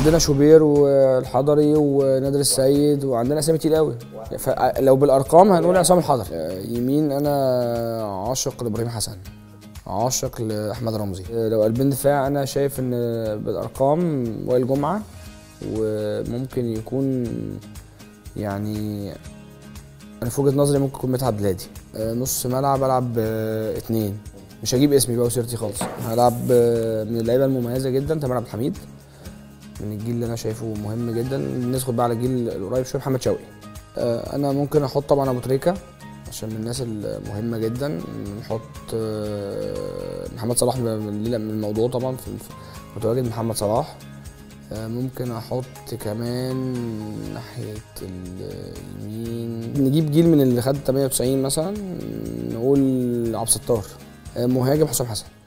عندنا شوبير والحضري ونادر السيد وعندنا اسامي كتير قوي فلو بالارقام هنقول عصام الحضري آه، يمين انا عاشق لابراهيم حسن عاشق لاحمد رمزي آه، لو قلبين دفاع انا شايف ان بالارقام وائل جمعه وممكن يكون يعني انا في وجهه نظري ممكن يكون مدحت بلادي آه، نص ملعب العب آه، اتنين مش هجيب اسمي بقى وسيرتي خالص هلعب آه، من اللعيبه المميزه جدا تامر عبد الحميد من الجيل اللي انا شايفه مهم جدا ندخل بقى على الجيل القريب شويه محمد شوقي آه، انا ممكن احط طبعا ابو تريكه عشان من الناس المهمه جدا نحط آه، محمد صلاح من من الموضوع طبعا في في- متواجد محمد صلاح آه، ممكن احط كمان ناحيه اليمين نجيب جيل من اللي خد 98 مثلا نقول عبد الستار آه، مهاجم حسام حسن